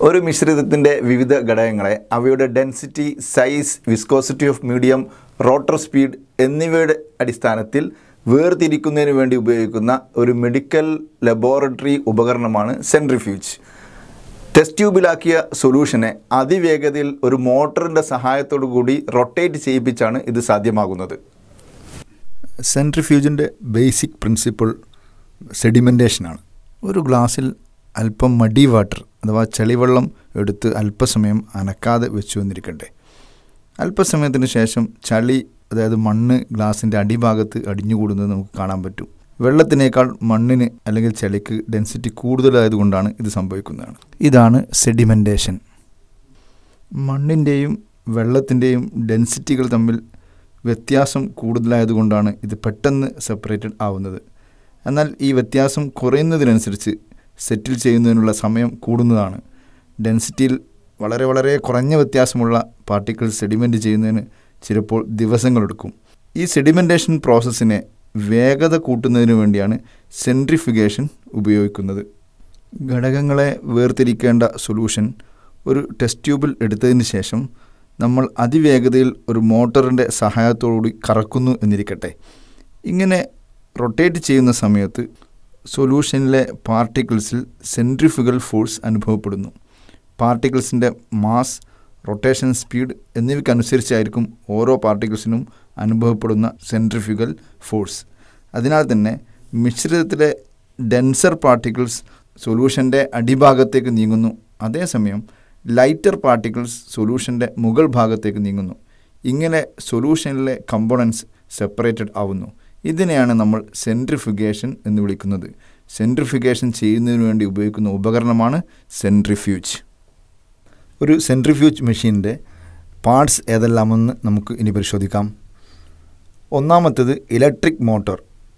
ഒരു മിശ്രിതത്തിൻ്റെ വിവിധ ഘടകങ്ങളെ അവയുടെ density size viscosity of medium rotor speed എന്നിവയുടെ അടിസ്ഥാനത്തിൽ വേർതിരിക്കുന്നതിന് വേണ്ടി ഉപയോഗിക്കുന്ന ഒരു മെഡിക്കൽ ലബോറട്ടറി ഉപകരണമാണ് സെൻട്രിഫ്യൂജ് ടെസ്റ്റ് ട്യൂബിലാക്കിയ സൊല്യൂഷനെ അതിവേഗതയിൽ ഒരു മോട്ടറിൻ്റെ സഹായത്തോടു കൂടി റൊട്ടേറ്റ് ചെയ്യിപ്പിച്ചാണ് ഇത് സാധ്യമാകുന്നത് സെൻട്രിഫ്യൂജിൻ്റെ ബേസിക് പ്രിൻസിപ്പിൾ സെഡിമെൻറ്റേഷനാണ് ഒരു ഗ്ലാസ്സിൽ അല്പം മടി വാട്ടർ അഥവാ ചെളിവെള്ളം എടുത്ത് അല്പസമയം അനക്കാതെ വെച്ചു എന്നിരിക്കട്ടെ അല്പസമയത്തിന് ശേഷം ചളി അതായത് മണ്ണ് ഗ്ലാസിൻ്റെ അടിഭാഗത്ത് അടിഞ്ഞുകൂടുന്നത് നമുക്ക് കാണാൻ പറ്റും വെള്ളത്തിനേക്കാൾ മണ്ണിന് അല്ലെങ്കിൽ ചെളിക്ക് ഡെൻസിറ്റി കൂടുതലായതുകൊണ്ടാണ് ഇത് സംഭവിക്കുന്നതാണ് ഇതാണ് സെഡിമെൻറ്റേഷൻ മണ്ണിൻ്റെയും വെള്ളത്തിൻ്റെയും ഡെൻസിറ്റികൾ തമ്മിൽ വ്യത്യാസം കൂടുതലായതുകൊണ്ടാണ് ഇത് പെട്ടെന്ന് സെപ്പറേറ്റഡ് ആവുന്നത് എന്നാൽ ഈ വ്യത്യാസം കുറയുന്നതിനനുസരിച്ച് സെറ്റിൽ ചെയ്യുന്നതിനുള്ള സമയം കൂടുന്നതാണ് ഡെൻസിറ്റിയിൽ വളരെ വളരെ കുറഞ്ഞ വ്യത്യാസമുള്ള പാർട്ടിക്കിൾ സെഡിമെൻറ്റ് ചെയ്യുന്നതിന് ചിലപ്പോൾ ദിവസങ്ങളെടുക്കും ഈ സെഡിമെൻറ്റേഷൻ പ്രോസസ്സിനെ വേഗത കൂട്ടുന്നതിന് വേണ്ടിയാണ് സെൻട്രിഫിഗേഷൻ ഉപയോഗിക്കുന്നത് ഘടകങ്ങളെ വേർതിരിക്കേണ്ട സൊല്യൂഷൻ ഒരു ടെസ്റ്റ് ട്യൂബിൽ എടുത്തതിന് ശേഷം നമ്മൾ അതിവേഗതയിൽ ഒരു മോട്ടറിൻ്റെ സഹായത്തോടുകൂടി കറക്കുന്നു എന്നിരിക്കട്ടെ ഇങ്ങനെ റൊട്ടേറ്റ് ചെയ്യുന്ന സമയത്ത് സൊല്യൂഷനിലെ പാർട്ടിക്കിൾസിൽ സെൻട്രിഫുഗൽ ഫോഴ്സ് അനുഭവപ്പെടുന്നു പാർട്ടിക്കിൾസിൻ്റെ മാസ് റൊട്ടേഷൻ സ്പീഡ് എന്നിവയ്ക്കനുസരിച്ചായിരിക്കും ഓരോ പാർട്ടിക്കിൾസിനും അനുഭവപ്പെടുന്ന സെൻട്രിഫ്യൂഗൽ ഫോഴ്സ് അതിനാൽ തന്നെ മിശ്രിതത്തിലെ ഡെൻസർ പാർട്ടിക്കിൾസ് സൊല്യൂഷൻ്റെ അടിഭാഗത്തേക്ക് നീങ്ങുന്നു അതേസമയം ലൈറ്റർ പാർട്ടിക്കിൾസ് സൊല്യൂഷൻ്റെ മുകൾ ഭാഗത്തേക്ക് നീങ്ങുന്നു ഇങ്ങനെ സൊല്യൂഷനിലെ കമ്പോണൻസ് സെപ്പറേറ്റഡ് ആവുന്നു ഇതിനെയാണ് നമ്മൾ സെൻട്രിഫിഗേഷൻ എന്ന് വിളിക്കുന്നത് സെൻട്രിഫിഗേഷൻ ചെയ്യുന്നതിന് വേണ്ടി ഉപയോഗിക്കുന്ന ഉപകരണമാണ് സെൻട്രിഫ്യൂജ് ഒരു സെൻട്രിഫ്യൂജ് മെഷീൻ്റെ പാർട്സ് ഏതെല്ലാമെന്ന് നമുക്ക് ഇനി പരിശോധിക്കാം ഒന്നാമത്തേത് ഇലക്ട്രിക് മോട്ടോർ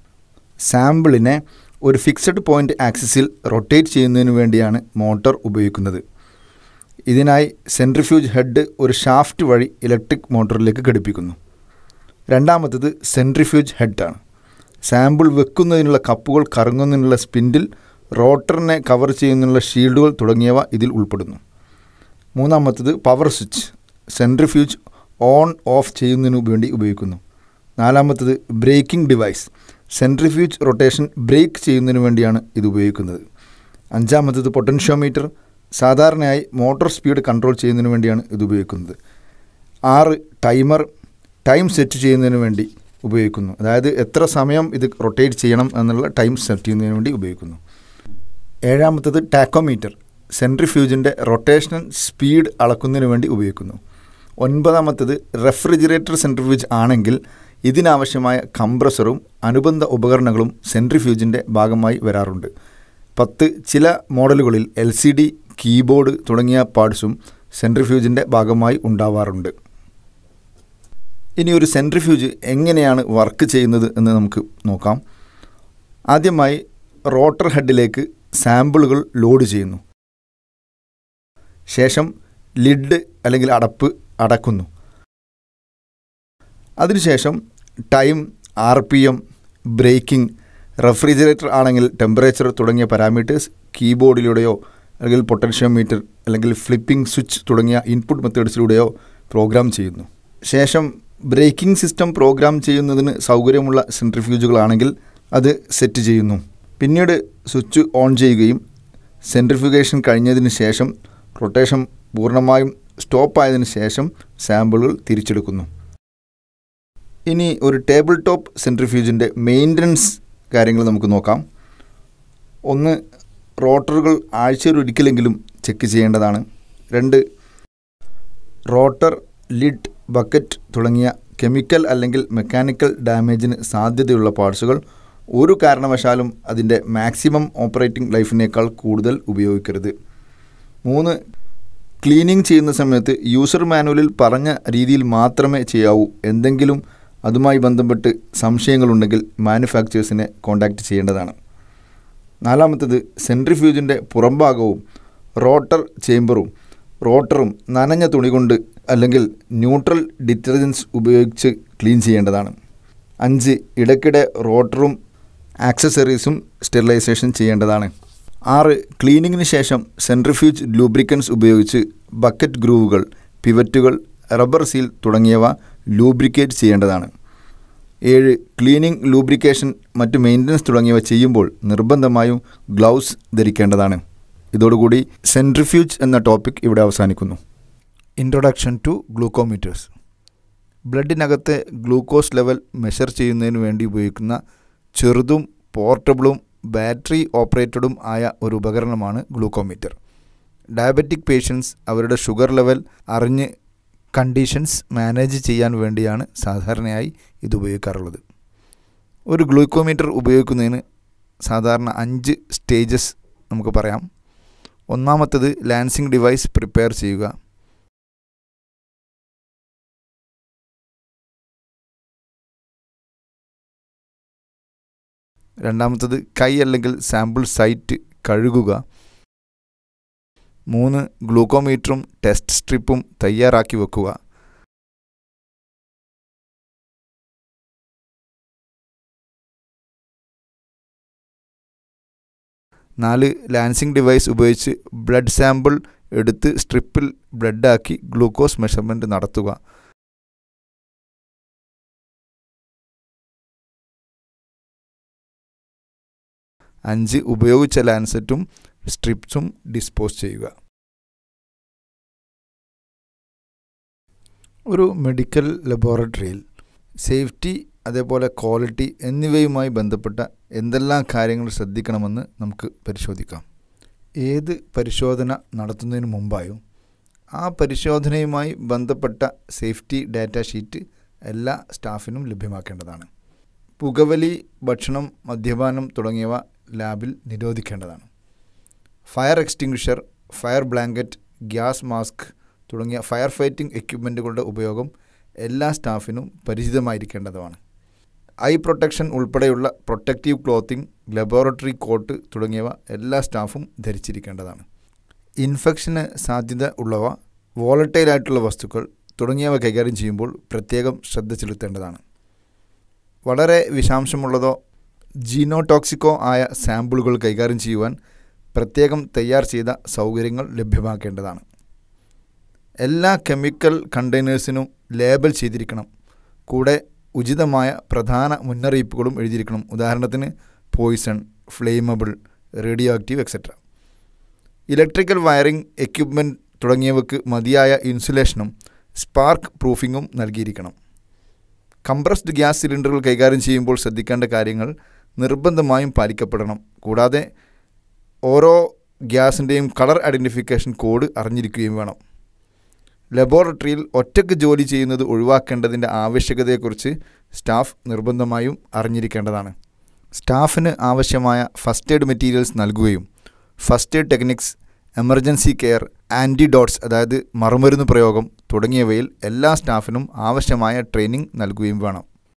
സാമ്പിളിനെ ഒരു ഫിക്സഡ് പോയിൻ്റ് ആക്സിസിൽ റൊട്ടേറ്റ് ചെയ്യുന്നതിന് വേണ്ടിയാണ് മോട്ടോർ ഉപയോഗിക്കുന്നത് ഇതിനായി സെൻട്രിഫ്യൂജ് ഹെഡ് ഒരു ഷാഫ്റ്റ് വഴി ഇലക്ട്രിക് മോട്ടോറിലേക്ക് ഘടിപ്പിക്കുന്നു രണ്ടാമത്തേത് സെൻട്രിഫ്യൂജ് ഹെഡാണ് സാമ്പിൾ വെക്കുന്നതിനുള്ള കപ്പുകൾ കറങ്ങുന്നതിനുള്ള സ്പിൻഡിൽ റോട്ടറിനെ കവർ ചെയ്യുന്നതിനുള്ള ഷീൽഡുകൾ തുടങ്ങിയവ ഇതിൽ ഉൾപ്പെടുന്നു മൂന്നാമത്തേത് power switch centrifuge on off ചെയ്യുന്നതിനു വേണ്ടി ഉപയോഗിക്കുന്നു നാലാമത്തേത് braking device centrifuge rotation brake ചെയ്യുന്നതിന് വേണ്ടിയാണ് ഇത് ഉപയോഗിക്കുന്നത് അഞ്ചാമത്തേത് പൊട്ടൻഷ്യോമീറ്റർ സാധാരണയായി മോട്ടോർ സ്പീഡ് കൺട്രോൾ ചെയ്യുന്നതിന് വേണ്ടിയാണ് ഇത് ഉപയോഗിക്കുന്നത് ആറ് ടൈമർ ടൈം സെറ്റ് ചെയ്യുന്നതിന് വേണ്ടി ഉപയോഗിക്കുന്നു അതായത് എത്ര സമയം ഇത് റൊട്ടേറ്റ് ചെയ്യണം എന്നുള്ള ടൈം സെറ്റ് ചെയ്യുന്നതിന് വേണ്ടി ഉപയോഗിക്കുന്നു ഏഴാമത്തത് ടാക്കോമീറ്റർ സെൻട്രിഫ്യൂജിൻ്റെ റൊട്ടേഷണൽ സ്പീഡ് അളക്കുന്നതിന് വേണ്ടി ഉപയോഗിക്കുന്നു ഒൻപതാമത്തത് റെഫ്രിജറേറ്റർ സെൻട്രിഫ്യൂജ് ആണെങ്കിൽ ഇതിനാവശ്യമായ കംപ്രസറും അനുബന്ധ ഉപകരണങ്ങളും സെൻട്രിഫ്യൂജിൻ്റെ ഭാഗമായി വരാറുണ്ട് പത്ത് ചില മോഡലുകളിൽ എൽ സി ഡി കീബോർഡ് തുടങ്ങിയ പാർട്സും സെൻട്രിഫ്യൂജിൻ്റെ ഭാഗമായി ഉണ്ടാവാറുണ്ട് ഇനി ഒരു സെൻട്രിഫ്യൂജ് എങ്ങനെയാണ് വർക്ക് ചെയ്യുന്നത് എന്ന് നമുക്ക് നോക്കാം ആദ്യമായി റോട്ടർ ഹെഡിലേക്ക് സാമ്പിളുകൾ ലോഡ് ചെയ്യുന്നു ശേഷം ലിഡ് അല്ലെങ്കിൽ അടപ്പ് അടക്കുന്നു അതിനുശേഷം time R P M braking refrigerator ആണെങ്കിൽ ടെമ്പറേച്ചർ തുടങ്ങിയ പാരാമീറ്റേഴ്സ് കീബോർഡിലൂടെയോ അല്ലെങ്കിൽ പൊട്ടൻഷ്യോമീറ്റർ അല്ലെങ്കിൽ ഫ്ലിപ്പിംഗ് സ്വിച്ച് തുടങ്ങിയ ഇൻപുട്ട് മെത്തേഡ്സിലൂടെയോ പ്രോഗ്രാം ചെയ്യുന്നു ശേഷം ബ്രേക്കിംഗ് സിസ്റ്റം പ്രോഗ്രാം ചെയ്യുന്നതിന് സൗകര്യമുള്ള സെൻട്രിഫ്യൂജുകളാണെങ്കിൽ അത് സെറ്റ് ചെയ്യുന്നു പിന്നീട് സ്വിച്ച് ഓൺ ചെയ്യുകയും സെൻട്രിഫ്യൂഗേഷൻ കഴിഞ്ഞതിന് ശേഷം റൊട്ടേഷൻ പൂർണ്ണമായും സ്റ്റോപ്പ് ആയതിനു ശേഷം സാമ്പിളുകൾ തിരിച്ചെടുക്കുന്നു ഇനി ഒരു ടേബിൾ ടോപ്പ് സെൻട്രിഫ്യൂജിൻ്റെ മെയിൻ്റനൻസ് കാര്യങ്ങൾ നമുക്ക് നോക്കാം ഒന്ന് റോട്ടറുകൾ ആഴ്ചയിൽ ഒരിക്കലെങ്കിലും ചെക്ക് ചെയ്യേണ്ടതാണ് രണ്ട് റോട്ടർ ലിഡ് ബക്കറ്റ് തുടങ്ങിയ കെമിക്കൽ അല്ലെങ്കിൽ മെക്കാനിക്കൽ ഡാമേജിന് സാധ്യതയുള്ള പാർട്സുകൾ ഒരു കാരണവശാലും അതിൻ്റെ മാക്സിമം ഓപ്പറേറ്റിംഗ് ലൈഫിനേക്കാൾ കൂടുതൽ ഉപയോഗിക്കരുത് മൂന്ന് ക്ലീനിങ് ചെയ്യുന്ന സമയത്ത് യൂസർ മാനുവലിൽ പറഞ്ഞ രീതിയിൽ മാത്രമേ ചെയ്യാവൂ എന്തെങ്കിലും അതുമായി ബന്ധപ്പെട്ട് സംശയങ്ങളുണ്ടെങ്കിൽ മാനുഫാക്ചേഴ്സിനെ കോൺടാക്റ്റ് ചെയ്യേണ്ടതാണ് നാലാമത്തേത് സെൻട്രിഫ്യൂജിൻ്റെ പുറംഭാഗവും റോട്ടർ ചേംബറും റോട്ടറും നനഞ്ഞ തുണി കൊണ്ട് അല്ലെങ്കിൽ ന്യൂട്രൽ ഡിറ്റർജൻസ് ഉപയോഗിച്ച് ക്ലീൻ ചെയ്യേണ്ടതാണ് അഞ്ച് ഇടയ്ക്കിടെ റോട്ടറും ആക്സസറീസും സ്റ്റെറിലൈസേഷൻ ചെയ്യേണ്ടതാണ് ആറ് ക്ലീനിങ്ങിന് ശേഷം സെൻട്രിഫ്യൂജ് ലൂബ്രിക്കൻസ് ഉപയോഗിച്ച് ബക്കറ്റ് ഗ്രൂവുകൾ പിവറ്റുകൾ റബ്ബർ സീൽ തുടങ്ങിയവ ലൂബ്രിക്കേറ്റ് ചെയ്യേണ്ടതാണ് ഏഴ് ക്ലീനിങ് ലൂബ്രിക്കേഷൻ മറ്റ് മെയിൻ്റനൻസ് തുടങ്ങിയവ ചെയ്യുമ്പോൾ നിർബന്ധമായും ഗ്ലൗസ് ധരിക്കേണ്ടതാണ് ഇതോടുകൂടി സെൻട്രിഫ്യൂജ് എന്ന ടോപ്പിക് ഇവിടെ അവസാനിക്കുന്നു ഇൻട്രൊഡക്ഷൻ ടു ഗ്ലൂക്കോമീറ്റേഴ്സ് ബ്ലഡിനകത്തെ ഗ്ലൂക്കോസ് ലെവൽ മെഷർ ചെയ്യുന്നതിന് വേണ്ടി ഉപയോഗിക്കുന്ന ചെറുതും പോർട്ടബിളും ബാറ്ററി ഓപ്പറേറ്റഡും ആയ ഒരു ഉപകരണമാണ് ഗ്ലൂക്കോമീറ്റർ ഡയബറ്റിക് പേഷ്യൻസ് അവരുടെ ഷുഗർ ലെവൽ അറിഞ്ഞ് കണ്ടീഷൻസ് മാനേജ് ചെയ്യാൻ വേണ്ടിയാണ് സാധാരണയായി ഇത് ഉപയോഗിക്കാറുള്ളത് ഒരു ഗ്ലൂക്കോമീറ്റർ ഉപയോഗിക്കുന്നതിന് സാധാരണ അഞ്ച് സ്റ്റേജസ് നമുക്ക് പറയാം ഒന്നാമത്തത് ലാൻസിങ് ഡിവൈസ് പ്രിപ്പയർ ചെയ്യുക രണ്ടാമത്തത് കൈ അല്ലെങ്കിൽ സാമ്പിൾ സൈറ്റ് കഴുകുക മൂന്ന് ഗ്ലൂക്കോമീറ്ററും ടെസ്റ്റ് സ്ട്രിപ്പും തയ്യാറാക്കി വെക്കുക നാല് ലാൻസിങ് ഡിവൈസ് ഉപയോഗിച്ച് ബ്ലഡ് സാമ്പിൾ എടുത്ത് സ്ട്രിപ്പിൽ ബ്ലഡാക്കി ഗ്ലൂക്കോസ് മെഷർമെൻറ്റ് നടത്തുക അഞ്ച് ഉപയോഗിച്ച ലാൻസെറ്റും സ്ട്രിപ്സും ഡിസ്പോസ് ചെയ്യുക ഒരു മെഡിക്കൽ ലബോറട്ടറിയിൽ സേഫ്റ്റി അതേപോലെ ക്വാളിറ്റി എന്നിവയുമായി ബന്ധപ്പെട്ട എന്തെല്ലാം കാര്യങ്ങൾ ശ്രദ്ധിക്കണമെന്ന് നമുക്ക് പരിശോധിക്കാം ഏത് പരിശോധന നടത്തുന്നതിന് മുമ്പായും ആ പരിശോധനയുമായി ബന്ധപ്പെട്ട സേഫ്റ്റി ഡാറ്റ ഷീറ്റ് എല്ലാ സ്റ്റാഫിനും ലഭ്യമാക്കേണ്ടതാണ് പുകവലി ഭക്ഷണം മദ്യപാനം തുടങ്ങിയവ ലാബിൽ നിരോധിക്കേണ്ടതാണ് fire extinguisher fire blanket gas mask തുടങ്ങിയ ഫയർ ഫൈറ്റിംഗ് എക്യുപ്മെൻറ്റുകളുടെ ഉപയോഗം എല്ലാ സ്റ്റാഫിനും പരിചിതമായിരിക്കേണ്ടതുമാണ് ഐ പ്രൊട്ടക്ഷൻ ഉൾപ്പെടെയുള്ള പ്രൊട്ടക്റ്റീവ് ക്ലോത്തിങ് ലബോറട്ടറി കോട്ട് തുടങ്ങിയവ എല്ലാ സ്റ്റാഫും ധരിച്ചിരിക്കേണ്ടതാണ് ഇൻഫെക്ഷന് സാധ്യത ഉള്ളവ വോളട്ടൈലായിട്ടുള്ള വസ്തുക്കൾ തുടങ്ങിയവ കൈകാര്യം ചെയ്യുമ്പോൾ പ്രത്യേകം ശ്രദ്ധ ചെലുത്തേണ്ടതാണ് വളരെ വിഷാംശമുള്ളതോ ജീനോടോക്സിക്കോ ആയ സാമ്പിളുകൾ കൈകാര്യം ചെയ്യുവാൻ പ്രത്യേകം തയ്യാർ ചെയ്ത സൗകര്യങ്ങൾ ലഭ്യമാക്കേണ്ടതാണ് എല്ലാ കെമിക്കൽ കണ്ടെയ്നേഴ്സിനും ലേബൽ ചെയ്തിരിക്കണം കൂടെ ഉചിതമായ പ്രധാന മുന്നറിയിപ്പുകളും എഴുതിയിരിക്കണം ഉദാഹരണത്തിന് poison flammable radioactive etcetera electrical wiring equipment തുടങ്ങിയവയ്ക്ക് മതിയായ ഇൻസുലേഷനും സ്പാർക്ക് പ്രൂഫിങ്ങും നൽകിയിരിക്കണം കംപ്രസ്ഡ് ഗ്യാസ് സിലിണ്ടറുകൾ കൈകാര്യം ചെയ്യുമ്പോൾ ശ്രദ്ധിക്കേണ്ട കാര്യങ്ങൾ നിർബന്ധമായും പാലിക്കപ്പെടണം കൂടാതെ ഓരോ ഗ്യാസിൻ്റെയും കളർ ഐഡൻറ്റിഫിക്കേഷൻ കോഡ് അറിഞ്ഞിരിക്കുകയും വേണം ലബോറട്ടറിയിൽ ഒറ്റയ്ക്ക് ജോലി ചെയ്യുന്നത് ഒഴിവാക്കേണ്ടതിൻ്റെ ആവശ്യകതയെക്കുറിച്ച് സ്റ്റാഫ് നിർബന്ധമായും അറിഞ്ഞിരിക്കേണ്ടതാണ് സ്റ്റാഫിന് ആവശ്യമായ ഫസ്റ്റ് എയ്ഡ് മെറ്റീരിയൽസ് നൽകുകയും first aid techniques emergency care antidotes അതായത് മറുമരുന്ന് പ്രയോഗം തുടങ്ങിയവയിൽ എല്ലാ സ്റ്റാഫിനും ആവശ്യമായ ട്രെയിനിങ് നൽകുകയും വേണം